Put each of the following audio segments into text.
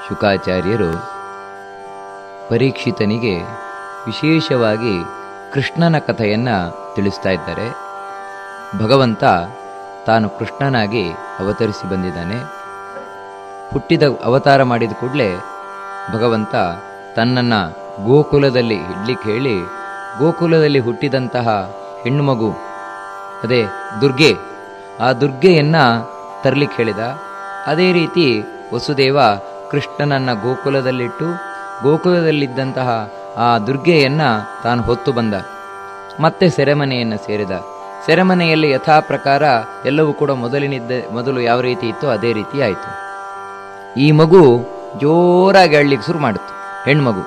ಶುಕಾಚಾರ್ಯರು ಪರೀಕ್ಷಿತನಿಗೆ ವಿಶೇಷವಾಗಿ ಕೃಷ್ಣನ ಕಥೆಯನ್ನು ತಿಳಿಸ್ತಾ ಇದ್ದಾರೆ ಭಗವಂತ ತಾನು ಕೃಷ್ಣನಾಗಿ ಅವತರಿಸಿ ಬಂದಿದ್ದಾನೆ ಹುಟ್ಟಿದ ಅವತಾರ ಮಾಡಿದ ಕೂಡಲೇ ಭಗವಂತ ತನ್ನನ್ನು ಗೋಕುಲದಲ್ಲಿ ಇಡ್ಲಿಕ್ಕೆ ಹೇಳಿ ಗೋಕುಲದಲ್ಲಿ ಹುಟ್ಟಿದಂತಹ ಹೆಣ್ಣು ಮಗು ಅದೇ ದುರ್ಗೆ ಆ ದುರ್ಗೆಯನ್ನ ತರಲಿಕ್ಕೆ ಹೇಳಿದ ಅದೇ ರೀತಿ ವಸುದೇವ ಕೃಷ್ಣನನ್ನ ಗೋಕುಲದಲ್ಲಿಟ್ಟು ಗೋಕುಲದಲ್ಲಿದ್ದಂತಹ ಆ ದುರ್ಗೆಯನ್ನ ತಾನು ಹೊತ್ತು ಬಂದ ಮತ್ತೆ ಸೆರೆಮನೆಯನ್ನು ಸೇರಿದ ಸೆರೆಮನೆಯಲ್ಲಿ ಯಥಾ ಪ್ರಕಾರ ಎಲ್ಲವೂ ಕೂಡ ಮೊದಲಿನಿದ್ದ ಮೊದಲು ಯಾವ ರೀತಿ ಇತ್ತು ಅದೇ ರೀತಿ ಆಯಿತು ಈ ಮಗು ಜೋರಾಗಿ ಅಳ್ಲಿಕ್ಕೆ ಶುರು ಮಾಡಿತು ಹೆಣ್ಮಗು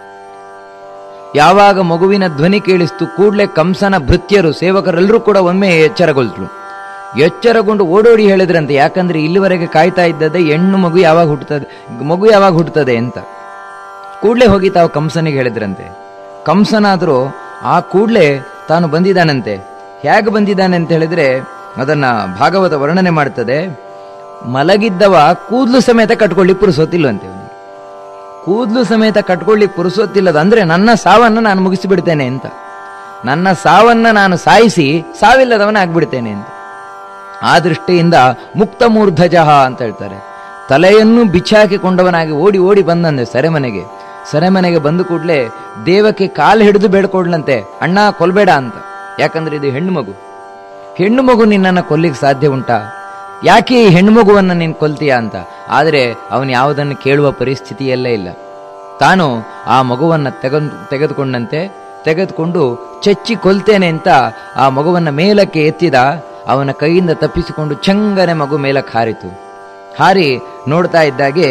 ಯಾವಾಗ ಮಗುವಿನ ಧ್ವನಿ ಕೇಳಿಸ್ತು ಕೂಡಲೇ ಕಂಸನ ಭೃತ್ಯರು ಸೇವಕರೆಲ್ಲರೂ ಕೂಡ ಒಮ್ಮೆ ಎಚ್ಚರಗೊಳ್ತರು ಎಚ್ಚರಗೊಂಡು ಓಡೋಡಿ ಹೇಳಿದ್ರಂತೆ ಯಾಕಂದ್ರೆ ಇಲ್ಲಿವರೆಗೆ ಕಾಯ್ತಾ ಇದ್ದದೆ ಹೆಣ್ಣು ಮಗು ಯಾವಾಗ ಹುಟ್ಟುತ್ತದೆ ಮಗು ಯಾವಾಗ ಹುಟ್ಟುತ್ತದೆ ಅಂತ ಕೂಡಲೇ ಹೋಗಿ ತಾವು ಕಂಸನಿಗೆ ಹೇಳಿದ್ರಂತೆ ಕಂಸನಾದರೂ ಆ ಕೂಡಲೇ ತಾನು ಬಂದಿದ್ದಾನಂತೆ ಹೇಗೆ ಬಂದಿದ್ದಾನೆ ಅಂತ ಹೇಳಿದ್ರೆ ಅದನ್ನ ಭಾಗವತ ವರ್ಣನೆ ಮಾಡ್ತದೆ ಮಲಗಿದ್ದವ ಕೂದಲು ಸಮೇತ ಕಟ್ಕೊಳ್ಳಿ ಪುರುಸೊತ್ತಿಲ್ವಂತೆ ಅವನಿಗೆ ಕೂದಲು ಸಮೇತ ಕಟ್ಕೊಳ್ಳಿ ಪುರುಸೊತ್ತಿಲ್ಲದ ಅಂದ್ರೆ ನನ್ನ ಸಾವನ್ನ ನಾನು ಮುಗಿಸಿಬಿಡ್ತೇನೆ ಅಂತ ನನ್ನ ಸಾವನ್ನ ನಾನು ಸಾಯಿಸಿ ಸಾವಿಲ್ಲದವನ ಆಗ್ಬಿಡ್ತೇನೆ ಅಂತ ಆ ದೃಷ್ಟಿಯಿಂದ ಮುಕ್ತ ಮೂರ್ಧಜಃ ಅಂತ ಹೇಳ್ತಾರೆ ತಲೆಯನ್ನು ಬಿಚ್ಚಾಕಿಕೊಂಡವನಾಗಿ ಓಡಿ ಓಡಿ ಬಂದಂದೆ ಸೆರೆಮನೆಗೆ ಸೆರೆಮನೆಗೆ ಬಂದು ಕೂಡಲೇ ದೇವಕ್ಕೆ ಕಾಲು ಹಿಡಿದು ಬೇಡ್ಕೊಡ್ಲಂತೆ ಅಣ್ಣ ಕೊಲ್ಬೇಡ ಅಂತ ಯಾಕಂದ್ರೆ ಇದು ಹೆಣ್ಣು ಮಗು ಹೆಣ್ಣು ಮಗು ನಿನ್ನನ್ನು ಕೊಲ್ಲಿಕ್ಕೆ ಸಾಧ್ಯ ಉಂಟಾ ಯಾಕೆ ಈ ಹೆಣ್ಣು ಮಗುವನ್ನು ನೀನು ಕೊಲ್ತೀಯ ಅಂತ ಆದರೆ ಅವನು ಯಾವುದನ್ನು ಕೇಳುವ ಪರಿಸ್ಥಿತಿಯಲ್ಲೇ ಇಲ್ಲ ತಾನು ಆ ಮಗುವನ್ನು ತೆಗೆದು ತೆಗೆದುಕೊಂಡಂತೆ ತೆಗೆದುಕೊಂಡು ಚಚ್ಚಿ ಕೊಲ್ತೇನೆ ಅಂತ ಆ ಮಗುವನ್ನು ಮೇಲಕ್ಕೆ ಎತ್ತಿದ ಅವನ ಕೈಯಿಂದ ತಪ್ಪಿಸಿಕೊಂಡು ಚಂಗನೆ ಮಗು ಮೇಲಕ್ಕೆ ಹಾರಿತು ಹಾರಿ ನೋಡ್ತಾ ಇದ್ದಾಗೆ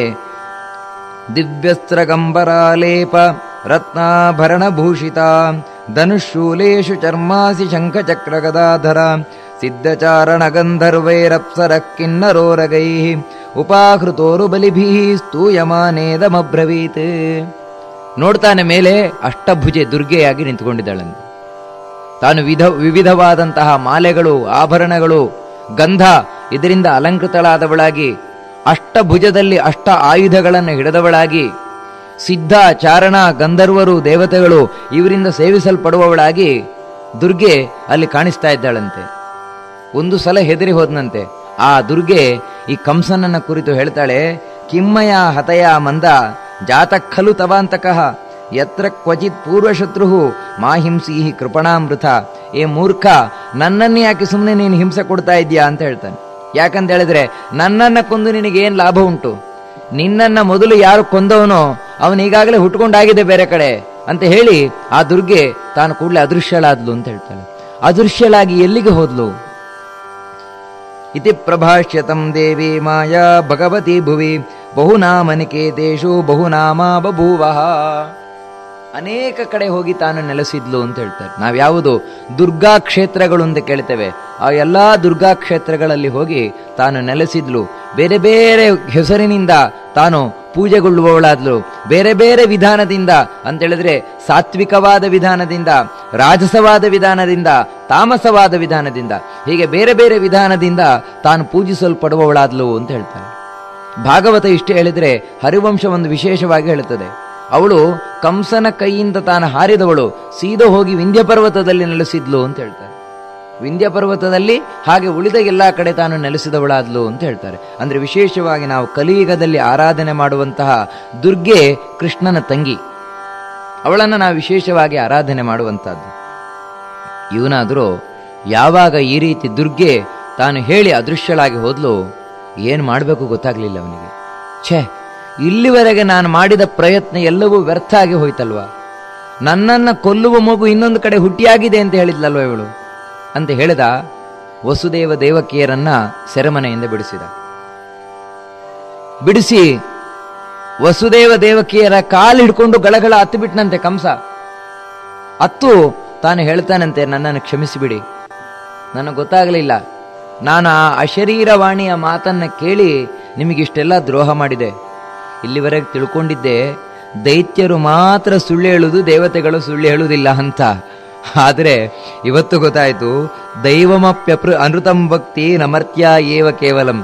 ದಿವ್ಯಸ್ತ್ರಗಂಬರಾಲೇಪ ರತ್ನಾಭರಣಭೂಷಿತ ಧನುಶೂಲೇಶು ಚರ್ಮಾಸಿ ಶಂಖಚಕ್ರ ಗದಾಧರ ಸಿದ್ಧಚಾರಣ ಗಂಧರ್ವೈರಪ್ಸರ ಕಿನ್ನರೋರಗೈ ಉಪಾಹೃತೋರು ಬಲಿಭೀ ಸ್ತೂಯಮಾನೇದಮಬ್ರವೀತ್ ನೋಡ್ತಾನೆ ಮೇಲೆ ಅಷ್ಟಭುಜೆ ದುರ್ಗೆಯಾಗಿ ನಿಂತುಕೊಂಡಿದ್ದಾಳಂತೆ ತಾನು ವಿಧ ವಿವಿಧವಾದಂತಹ ಮಾಲೆಗಳು ಆಭರಣಗಳು ಗಂಧ ಇದರಿಂದ ಅಲಂಕೃತಳಾದವಳಾಗಿ ಅಷ್ಟಭುಜದಲ್ಲಿ ಅಷ್ಟ ಆಯುಧಗಳನ್ನು ಹಿಡಿದವಳಾಗಿ ಸಿದ್ಧ ಚಾರಣ ಗಂಧರ್ವರು ದೇವತೆಗಳು ಇವರಿಂದ ಸೇವಿಸಲ್ಪಡುವವಳಾಗಿ ದುರ್ಗೆ ಅಲ್ಲಿ ಕಾಣಿಸ್ತಾ ಇದ್ದಾಳಂತೆ ಒಂದು ಸಲ ಹೆದರಿ ಹೋದ್ನಂತೆ ಆ ದುರ್ಗೆ ಈ ಕಂಸನನ್ನ ಕುರಿತು ಹೇಳ್ತಾಳೆ ಕಿಮ್ಮಯ ಹತಯ ಮಂದ ಜಾತಃ ತವಾಂತಕಃ ಯತ್ರ ಕ್ವಚಿತ್ ಪೂರ್ವಶತ್ರು ಮಾ ಹಿಂಸೀಹಿ ಕೃಪಣಾಮೃತ ಏ ಮೂರ್ಖ ನನ್ನನ್ನೇ ಯಾಕೆ ಸುಮ್ಮನೆ ನೀನು ಹಿಂಸೆ ಕೊಡ್ತಾ ಇದ್ಯಾ ಅಂತ ಹೇಳ್ತಾನೆ ಯಾಕಂತ ಹೇಳಿದ್ರೆ ನನ್ನನ್ನ ಕೊಂದು ನಿನಗೆ ಏನ್ ಲಾಭ ಉಂಟು ನಿನ್ನನ್ನ ಮೊದಲು ಯಾರು ಕೊಂದವನೋ ಅವನು ಈಗಾಗಲೇ ಹುಟ್ಕೊಂಡಾಗಿದೆ ಬೇರೆ ಕಡೆ ಅಂತ ಹೇಳಿ ಆ ದುರ್ಗೆ ತಾನು ಕೂಡಲೇ ಅದೃಶ್ಯಳಾದ್ಲು ಅಂತ ಹೇಳ್ತಾಳೆ ಅದೃಶ್ಯಳಾಗಿ ಎಲ್ಲಿಗೆ ಹೋದ್ಲು ಇತಿ ಪ್ರಭಾಷ್ಯತಂ ದೇವಿ ಮಾಯಾ ಭಗವತಿ ಭುವಿ ಬಹುನಾಮನಿಕೇತೇಶು ಬಹುನಾಮ ಬಭೂವಃ ಅನೇಕ ಕಡೆ ಹೋಗಿ ತಾನು ನೆಲೆಸಿದ್ಲು ಅಂತ ಹೇಳ್ತಾರೆ ನಾವ್ಯಾವುದು ದುರ್ಗಾ ಕ್ಷೇತ್ರಗಳು ಅಂತ ಕೇಳ್ತೇವೆ ಆ ಎಲ್ಲಾ ದುರ್ಗಾ ಕ್ಷೇತ್ರಗಳಲ್ಲಿ ಹೋಗಿ ತಾನು ನೆಲೆಸಿದ್ಲು ಬೇರೆ ಬೇರೆ ಹೆಸರಿನಿಂದ ತಾನು ಪೂಜೆಗೊಳ್ಳುವವಳಾದ್ಲು ಬೇರೆ ಬೇರೆ ವಿಧಾನದಿಂದ ಅಂತ ಹೇಳಿದ್ರೆ ಸಾತ್ವಿಕವಾದ ವಿಧಾನದಿಂದ ರಾಜಸವಾದ ವಿಧಾನದಿಂದ ತಾಮಸವಾದ ವಿಧಾನದಿಂದ ಹೀಗೆ ಬೇರೆ ಬೇರೆ ವಿಧಾನದಿಂದ ತಾನು ಪೂಜಿಸಲ್ಪಡುವವಳಾದ್ಲು ಅಂತ ಹೇಳ್ತಾರೆ ಭಾಗವತ ಇಷ್ಟೇ ಹೇಳಿದ್ರೆ ಹರಿವಂಶ ಒಂದು ವಿಶೇಷವಾಗಿ ಹೇಳುತ್ತದೆ ಅವಳು ಕಂಸನ ಕೈಯಿಂದ ತಾನು ಹಾರಿದವಳು ಸೀದಾ ಹೋಗಿ ವಿಂಧ್ಯ ಪರ್ವತದಲ್ಲಿ ನೆಲೆಸಿದ್ಲು ಅಂತ ಹೇಳ್ತಾರೆ ವಿಂಧ್ಯ ಪರ್ವತದಲ್ಲಿ ಹಾಗೆ ಉಳಿದ ಎಲ್ಲ ಕಡೆ ತಾನು ನೆಲೆಸಿದವಳಾದ್ಲು ಅಂತ ಹೇಳ್ತಾರೆ ಅಂದ್ರೆ ವಿಶೇಷವಾಗಿ ನಾವು ಕಲಿಯುಗದಲ್ಲಿ ಆರಾಧನೆ ಮಾಡುವಂತಹ ದುರ್ಗೆ ಕೃಷ್ಣನ ತಂಗಿ ಅವಳನ್ನು ನಾವು ವಿಶೇಷವಾಗಿ ಆರಾಧನೆ ಮಾಡುವಂತಹದ್ದು ಇವನಾದರೂ ಯಾವಾಗ ಈ ರೀತಿ ದುರ್ಗೆ ತಾನು ಹೇಳಿ ಅದೃಶ್ಯಳಾಗಿ ಹೋದ್ಲು ಏನು ಮಾಡಬೇಕು ಗೊತ್ತಾಗ್ಲಿಲ್ಲ ಅವನಿಗೆ ಛೇ ಇಲ್ಲಿವರೆಗೆ ನಾನು ಮಾಡಿದ ಪ್ರಯತ್ನ ಎಲ್ಲವೂ ವ್ಯರ್ಥ ಆಗಿ ಹೋಯ್ತಲ್ವಾ ನನ್ನನ್ನು ಕೊಲ್ಲುವ ಮಗು ಇನ್ನೊಂದು ಕಡೆ ಹುಟ್ಟಿಯಾಗಿದೆ ಅಂತ ಹೇಳಿದ್ಲಲ್ವ ಇವಳು ಅಂತ ಹೇಳಿದ ವಸುದೇವ ದೇವಕಿಯರನ್ನ ಸೆರೆಮನೆಯಿಂದ ಬಿಡಿಸಿದ ಬಿಡಿಸಿ ವಸುದೇವ ದೇವಕಿಯರ ಕಾಲು ಹಿಡ್ಕೊಂಡು ಗಳಗಳ ಹತ್ತು ಬಿಟ್ನಂತೆ ಕಂಸ ಅತ್ತು ತಾನು ಹೇಳ್ತಾನಂತೆ ನನ್ನನ್ನು ಕ್ಷಮಿಸಿಬಿಡಿ ನನಗೆ ಗೊತ್ತಾಗಲಿಲ್ಲ ನಾನು ಆ ಅಶರೀರವಾಣಿಯ ಮಾತನ್ನ ಕೇಳಿ ನಿಮಗಿಷ್ಟೆಲ್ಲ ದ್ರೋಹ ಮಾಡಿದೆ ಇಲ್ಲಿವರೆಗೆ ತಿಳ್ಕೊಂಡಿದ್ದೆ ದೈತ್ಯರು ಮಾತ್ರ ಸುಳ್ಳು ಹೇಳುವುದು ದೇವತೆಗಳು ಸುಳ್ಳು ಹೇಳುವುದಿಲ್ಲ ಅಂತ ಆದರೆ ಇವತ್ತು ಗೊತ್ತಾಯಿತು ದೈವಮಪ್ಯಪೃ ಅನೃತಂ ಭಕ್ತಿ ನಮರ್ತ್ಯ ಏವ ಕೇವಲಂ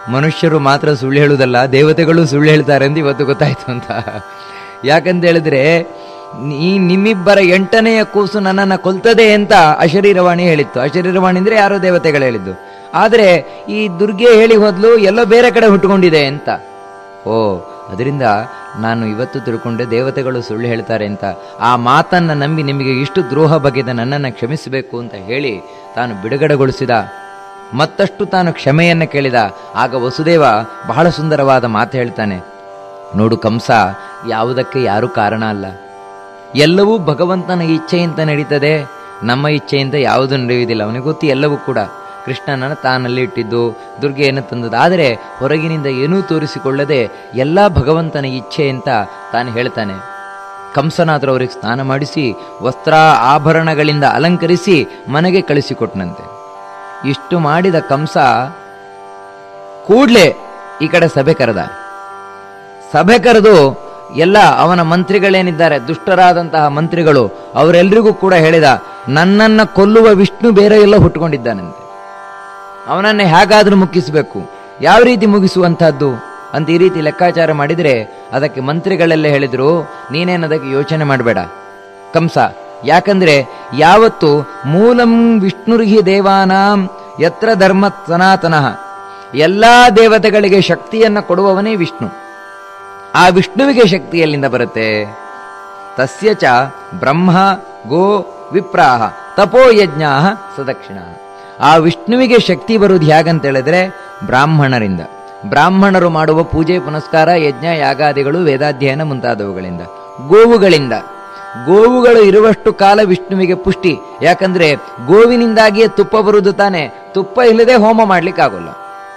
ಮನುಷ್ಯರು ಮಾತ್ರ ಸುಳ್ಳು ಹೇಳುವುದಲ್ಲ ದೇವತೆಗಳು ಸುಳ್ಳು ಹೇಳ್ತಾರೆ ಅಂತ ಇವತ್ತು ಗೊತ್ತಾಯ್ತು ಅಂತ ಯಾಕಂತ ಹೇಳಿದ್ರೆ ಈ ನಿಮ್ಮಿಬ್ಬರ ಎಂಟನೆಯ ಕೂಸು ನನ್ನನ್ನು ಕೊಲ್ತದೆ ಅಂತ ಅಶರೀರವಾಣಿ ಹೇಳಿತ್ತು ಅಶರೀರವಾಣಿ ಅಂದ್ರೆ ಯಾರೋ ದೇವತೆಗಳು ಹೇಳಿದ್ದು ಆದರೆ ಈ ದುರ್ಗೆ ಹೇಳಿ ಹೋದ್ಲು ಎಲ್ಲೋ ಬೇರೆ ಕಡೆ ಹುಟ್ಟುಕೊಂಡಿದೆ ಅಂತ ಓ ಅದರಿಂದ ನಾನು ಇವತ್ತು ತಿಳ್ಕೊಂಡೆ ದೇವತೆಗಳು ಸುಳ್ಳು ಹೇಳ್ತಾರೆ ಅಂತ ಆ ಮಾತನ್ನ ನಂಬಿ ನಿಮಗೆ ಇಷ್ಟು ದ್ರೋಹ ಬಗೆದ ನನ್ನನ್ನು ಕ್ಷಮಿಸಬೇಕು ಅಂತ ಹೇಳಿ ತಾನು ಬಿಡುಗಡೆಗೊಳಿಸಿದ ಮತ್ತಷ್ಟು ತಾನು ಕ್ಷಮೆಯನ್ನು ಕೇಳಿದ ಆಗ ವಸುದೇವ ಬಹಳ ಸುಂದರವಾದ ಮಾತು ಹೇಳ್ತಾನೆ ನೋಡು ಕಂಸ ಯಾವುದಕ್ಕೆ ಯಾರು ಕಾರಣ ಅಲ್ಲ ಎಲ್ಲವೂ ಭಗವಂತನ ಇಚ್ಛೆಯಿಂದ ನಡೀತದೆ ನಮ್ಮ ಇಚ್ಛೆಯಿಂದ ಯಾವುದು ನಡೆಯುವುದಿಲ್ಲ ಅವನಿಗೆ ಗೊತ್ತು ಎಲ್ಲವೂ ಕೂಡ ಕೃಷ್ಣನನ್ನು ತಾನಲ್ಲಿ ಇಟ್ಟಿದ್ದು ದುರ್ಗೆಯನ್ನು ತಂದದ್ದು ಆದರೆ ಹೊರಗಿನಿಂದ ಏನೂ ತೋರಿಸಿಕೊಳ್ಳದೆ ಎಲ್ಲ ಭಗವಂತನ ಇಚ್ಛೆ ಅಂತ ತಾನು ಹೇಳ್ತಾನೆ ಕಂಸನಾದರೂ ಅವರಿಗೆ ಸ್ನಾನ ಮಾಡಿಸಿ ವಸ್ತ್ರ ಆಭರಣಗಳಿಂದ ಅಲಂಕರಿಸಿ ಮನೆಗೆ ಕಳಿಸಿಕೊಟ್ನಂತೆ ಇಷ್ಟು ಮಾಡಿದ ಕಂಸ ಕೂಡ್ಲೆ ಈ ಕಡೆ ಸಭೆ ಕರೆದ ಸಭೆ ಕರೆದು ಎಲ್ಲ ಅವನ ಮಂತ್ರಿಗಳೇನಿದ್ದಾರೆ ದುಷ್ಟರಾದಂತಹ ಮಂತ್ರಿಗಳು ಅವರೆಲ್ಲರಿಗೂ ಕೂಡ ಹೇಳಿದ ನನ್ನನ್ನ ಕೊಲ್ಲುವ ವಿಷ್ಣು ಬೇರೆ ಎಲ್ಲ ಹುಟ್ಟುಕೊಂಡಿದ್ದಾನಂತೆ ಅವನನ್ನ ಹೇಗಾದ್ರೂ ಮುಗಿಸಬೇಕು ಯಾವ ರೀತಿ ಮುಗಿಸುವಂತಹದ್ದು ಅಂತ ಈ ರೀತಿ ಲೆಕ್ಕಾಚಾರ ಮಾಡಿದರೆ ಅದಕ್ಕೆ ಮಂತ್ರಿಗಳೆಲ್ಲ ಹೇಳಿದ್ರು ನೀನೇನು ಅದಕ್ಕೆ ಯೋಚನೆ ಮಾಡಬೇಡ ಕಂಸ ಯಾಕಂದ್ರೆ ಯಾವತ್ತು ಮೂಲಂ ವಿಷ್ಣುರ್ಹಿ ದೇವಾನಾಂ ಯತ್ರ ಧರ್ಮ ಸನಾತನಃ ಎಲ್ಲಾ ದೇವತೆಗಳಿಗೆ ಶಕ್ತಿಯನ್ನ ಕೊಡುವವನೇ ವಿಷ್ಣು ಆ ವಿಷ್ಣುವಿಗೆ ಶಕ್ತಿ ಎಲ್ಲಿಂದ ಬರುತ್ತೆ ತಸ್ಯ ಚ ಬ್ರಹ್ಮ ಗೋ ವಿಪ್ರಾಹ ತಪೋಯಜ್ಞ ಸದಕ್ಷಿಣ ಆ ವಿಷ್ಣುವಿಗೆ ಶಕ್ತಿ ಬರುವುದು ಹೇಗಂತ ಹೇಳಿದ್ರೆ ಬ್ರಾಹ್ಮಣರಿಂದ ಬ್ರಾಹ್ಮಣರು ಮಾಡುವ ಪೂಜೆ ಪುನಸ್ಕಾರ ಯಜ್ಞ ಯಾಗಾದಿಗಳು ವೇದಾಧ್ಯಯನ ಮುಂತಾದವುಗಳಿಂದ ಗೋವುಗಳಿಂದ ಗೋವುಗಳು ಇರುವಷ್ಟು ಕಾಲ ವಿಷ್ಣುವಿಗೆ ಪುಷ್ಟಿ ಯಾಕಂದ್ರೆ ಗೋವಿನಿಂದಾಗಿಯೇ ತುಪ್ಪ ಬರುವುದು ತಾನೆ ತುಪ್ಪ ಇಲ್ಲದೆ ಹೋಮ ಮಾಡ್ಲಿಕ್ಕಾಗೋಲ್ಲ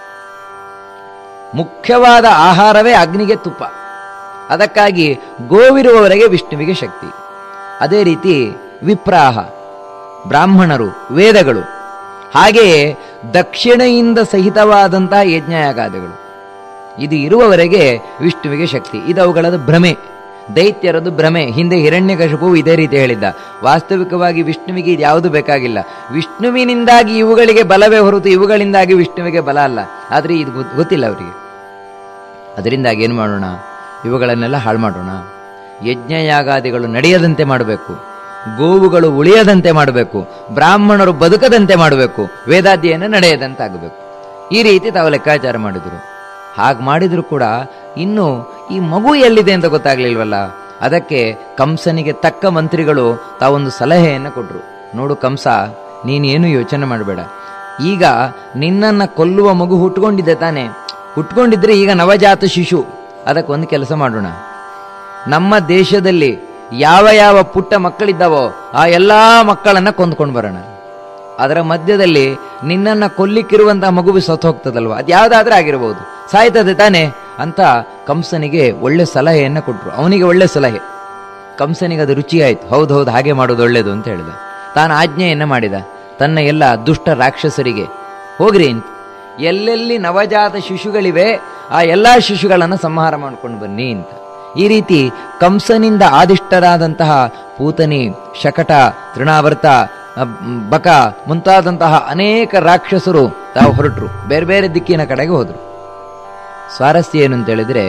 ಮುಖ್ಯವಾದ ಆಹಾರವೇ ಅಗ್ನಿಗೆ ತುಪ್ಪ ಅದಕ್ಕಾಗಿ ಗೋವಿರುವವರೆಗೆ ವಿಷ್ಣುವಿಗೆ ಶಕ್ತಿ ಅದೇ ರೀತಿ ವಿಪ್ರಾಹ ಬ್ರಾಹ್ಮಣರು ವೇದಗಳು ಹಾಗೆಯೇ ದಕ್ಷಿಣೆಯಿಂದ ಸಹಿತವಾದಂತಹ ಯಜ್ಞಯಾಗಾದಿಗಳು ಇದು ಇರುವವರೆಗೆ ವಿಷ್ಣುವಿಗೆ ಶಕ್ತಿ ಇದು ಅವುಗಳದ ಭ್ರಮೆ ದೈತ್ಯರದು ಭ್ರಮೆ ಹಿಂದೆ ಹಿರಣ್ಯಕಶಿಪು ಇದೇ ರೀತಿ ಹೇಳಿದ್ದ ವಾಸ್ತವಿಕವಾಗಿ ವಿಷ್ಣುವಿಗೆ ಇದು ಯಾವುದು ಬೇಕಾಗಿಲ್ಲ ವಿಷ್ಣುವಿನಿಂದಾಗಿ ಇವುಗಳಿಗೆ ಬಲವೇ ಹೊರತು ಇವುಗಳಿಂದಾಗಿ ವಿಷ್ಣುವಿಗೆ ಬಲ ಅಲ್ಲ ಆದರೆ ಇದು ಗೊತ್- ಗೊತ್ತಿಲ್ಲ ಅವರಿಗೆ ಅದರಿಂದಾಗಿ ಏನು ಮಾಡೋಣ ಇವುಗಳನ್ನೆಲ್ಲ ಹಾಳು ಮಾಡೋಣ ಯಜ್ಞಯಾಗಾದಿಗಳು ನಡೆಯದಂತೆ ಮಾಡಬೇಕು ಗೋವುಗಳು ಉಳಿಯದಂತೆ ಮಾಡಬೇಕು ಬ್ರಾಹ್ಮಣರು ಬದುಕದಂತೆ ಮಾಡಬೇಕು ವೇದಾಧ್ಯಯನ ನಡೆಯದಂತೆ ಆಗಬೇಕು ಈ ರೀತಿ ತಾವು ಲೆಕ್ಕಾಚಾರ ಮಾಡಿದರು ಹಾಗೆ ಮಾಡಿದ್ರು ಕೂಡ ಇನ್ನು ಈ ಮಗು ಎಲ್ಲಿದೆ ಅಂತ ಗೊತ್ತಾಗ್ಲಿಲ್ವಲ್ಲ ಅದಕ್ಕೆ ಕಂಸನಿಗೆ ತಕ್ಕ ಮಂತ್ರಿಗಳು ತಾವೊಂದು ಸಲಹೆಯನ್ನು ಕೊಟ್ರು ನೋಡು ಕಂಸ ನೀನೇನು ಯೋಚನೆ ಮಾಡಬೇಡ ಈಗ ನಿನ್ನನ್ನ ಕೊಲ್ಲುವ ಮಗು ಹುಟ್ಕೊಂಡಿದೆ ತಾನೆ ಹುಟ್ಕೊಂಡಿದ್ರೆ ಈಗ ನವಜಾತ ಶಿಶು ಅದಕ್ಕೆ ಒಂದು ಕೆಲಸ ಮಾಡೋಣ ನಮ್ಮ ದೇಶದಲ್ಲಿ ಯಾವ ಯಾವ ಪುಟ್ಟ ಮಕ್ಕಳಿದ್ದಾವೋ ಆ ಎಲ್ಲಾ ಮಕ್ಕಳನ್ನ ಕೊಂದ್ಕೊಂಡು ಬರೋಣ ಅದರ ಮಧ್ಯದಲ್ಲಿ ನಿನ್ನನ್ನ ಕೊಲ್ಲಿಕ್ಕಿರುವಂತಹ ಮಗುವು ಸತ್ತು ಹೋಗ್ತದಲ್ವಾ ಅದು ಯಾವ್ದಾದ್ರೆ ಆಗಿರಬಹುದು ಸಾಯ್ತದೆ ತಾನೆ ಅಂತ ಕಂಸನಿಗೆ ಒಳ್ಳೆ ಸಲಹೆಯನ್ನ ಕೊಟ್ರು ಅವನಿಗೆ ಒಳ್ಳೆ ಸಲಹೆ ಕಂಸನಿಗೆ ಅದು ರುಚಿ ಆಯ್ತು ಹೌದು ಹೌದು ಹಾಗೆ ಮಾಡೋದು ಒಳ್ಳೇದು ಅಂತ ಹೇಳಿದ ತಾನು ಆಜ್ಞೆಯನ್ನ ಮಾಡಿದ ತನ್ನ ಎಲ್ಲ ದುಷ್ಟ ರಾಕ್ಷಸರಿಗೆ ಹೋಗ್ರಿ ಅಂತ ಎಲ್ಲೆಲ್ಲಿ ನವಜಾತ ಶಿಶುಗಳಿವೆ ಆ ಎಲ್ಲಾ ಶಿಶುಗಳನ್ನು ಸಂಹಾರ ಮಾಡ್ಕೊಂಡು ಬನ್ನಿ ಅಂತ ಈ ರೀತಿ ಕಂಸನಿಂದ ಆದಿಷ್ಟರಾದಂತಹ ಪೂತನಿ ಶಕಟ ತೃಣಾವರ್ತ ಅಬ್- ಬಕ ಮುಂತಾದಂತಹ ಅನೇಕ ರಾಕ್ಷಸರು ತಾವು ಹೊರಟರು ಬೇರೆ ಬೇರೆ ದಿಕ್ಕಿನ ಕಡೆಗೆ ಹೋದರು ಸ್ವಾರಸ್ಯ ಏನು ಅಂತ ಹೇಳಿದ್ರೆ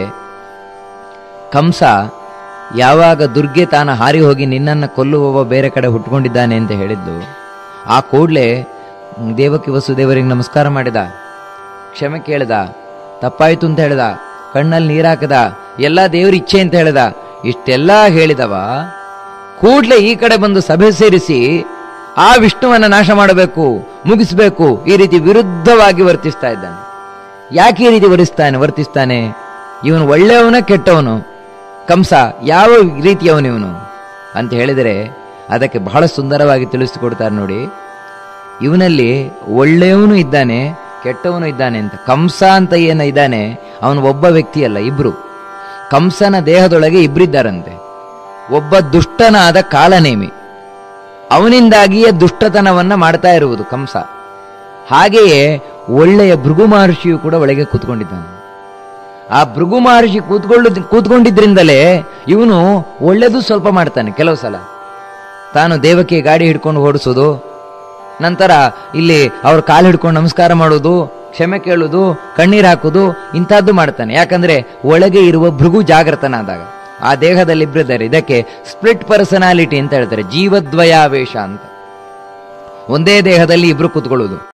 ಕಂಸ ಯಾವಾಗ ದುರ್ಗೆ ತಾನು ಹಾರಿ ಹೋಗಿ ನಿನ್ನನ್ನು ಕೊಲ್ಲುವವ ಬೇರೆ ಕಡೆ ಹುಟ್ಕೊಂಡಿದ್ದಾನೆ ಅಂತ ಹೇಳಿದ್ದು ಆ ಕೂಡಲೇ ದೇವಕಿ ವಸುದೇವರಿಗೆ ನಮಸ್ಕಾರ ಮಾಡಿದ ಕ್ಷಮೆ ಕೇಳಿದ ತಪ್ಪಾಯ್ತು ಅಂತ ಹೇಳಿದ ಕಣ್ಣಲ್ಲಿ ನೀರಾಕದ ಎಲ್ಲ ದೇವ್ರ ಇಚ್ಛೆ ಅಂತ ಹೇಳಿದ ಇಷ್ಟೆಲ್ಲ ಹೇಳಿದವ ಕೂಡ್ಲೆ ಈ ಕಡೆ ಬಂದು ಸಭೆ ಸೇರಿಸಿ ಆ ವಿಷ್ಣುವನ್ನ ನಾಶ ಮಾಡಬೇಕು ಮುಗಿಸ್ಬೇಕು ಈ ರೀತಿ ವಿರುದ್ಧವಾಗಿ ವರ್ತಿಸ್ತಾ ಇದ್ದಾನೆ ಯಾಕೆ ಈ ರೀತಿ ವರ್ತಿಸ್ತಾನೆ ವರ್ತಿಸ್ತಾನೆ ಇವನು ಒಳ್ಳೆಯವನ ಕೆಟ್ಟವನು ಕಂಸ ಯಾವ ರೀತಿಯವನು ಇವನು ಅಂತ ಹೇಳಿದರೆ ಅದಕ್ಕೆ ಬಹಳ ಸುಂದರವಾಗಿ ತಿಳಿಸಿಕೊಡ್ತಾರೆ ನೋಡಿ ಇವನಲ್ಲಿ ಒಳ್ಳೆಯವನು ಇದ್ದಾನೆ ಕೆಟ್ಟವನು ಇದ್ದಾನೆ ಅಂತ ಕಂಸ ಅಂತ ಏನು ಇದ್ದಾನೆ ಅವನು ಒಬ್ಬ ವ್ಯಕ್ತಿ ಅಲ್ಲ ಇಬ್ರು ಕಂಸನ ದೇಹದೊಳಗೆ ಇಬ್ಬರಿದ್ದಾರಂತೆ ಒಬ್ಬ ದುಷ್ಟನಾದ ಕಾಲನೇಮಿ ಅವನಿಂದಾಗಿಯೇ ದುಷ್ಟತನವನ್ನ ಮಾಡ್ತಾ ಇರುವುದು ಕಂಸ ಹಾಗೆಯೇ ಒಳ್ಳೆಯ ಭೃಗು ಮಹರ್ಷಿಯು ಕೂಡ ಒಳಗೆ ಕೂತ್ಕೊಂಡಿದ್ದಾನೆ ಆ ಭೃಗು ಮಹರ್ಷಿ ಕೂತ್ಕೊಳ್ಳು ಕೂತ್ಕೊಂಡಿದ್ರಿಂದಲೇ ಇವನು ಒಳ್ಳೆದು ಸ್ವಲ್ಪ ಮಾಡ್ತಾನೆ ಕೆಲವು ಸಲ ತಾನು ದೇವಕ್ಕೆ ಗಾಡಿ ಹಿಡ್ಕೊಂಡು ಓಡಿಸೋದು ನಂತರ ಇಲ್ಲಿ ಅವ್ರ ಕಾಲು ಹಿಡ್ಕೊಂಡು ನಮಸ್ಕಾರ ಮಾಡೋದು ಕ್ಷಮೆ ಕೇಳುವುದು ಕಣ್ಣೀರು ಹಾಕುವುದು ಇಂಥದ್ದು ಮಾಡ್ತಾನೆ ಯಾಕಂದ್ರೆ ಒಳಗೆ ಇರುವ ಭೃಗು ಜಾಗೃತನಾದಾಗ ಆ ದೇಹದಲ್ಲಿ ಇಬ್ಬರಿದ್ದಾರೆ ಇದಕ್ಕೆ ಸ್ಪ್ಲಿಟ್ ಪರ್ಸನಾಲಿಟಿ ಅಂತ ಹೇಳ್ತಾರೆ ಜೀವದ್ವಯಾವೇಶ ಅಂತ ಒಂದೇ ದೇಹದಲ್ಲಿ ಇಬ್ರು ಕೂತ್ಕೊಳ್ಳೋದು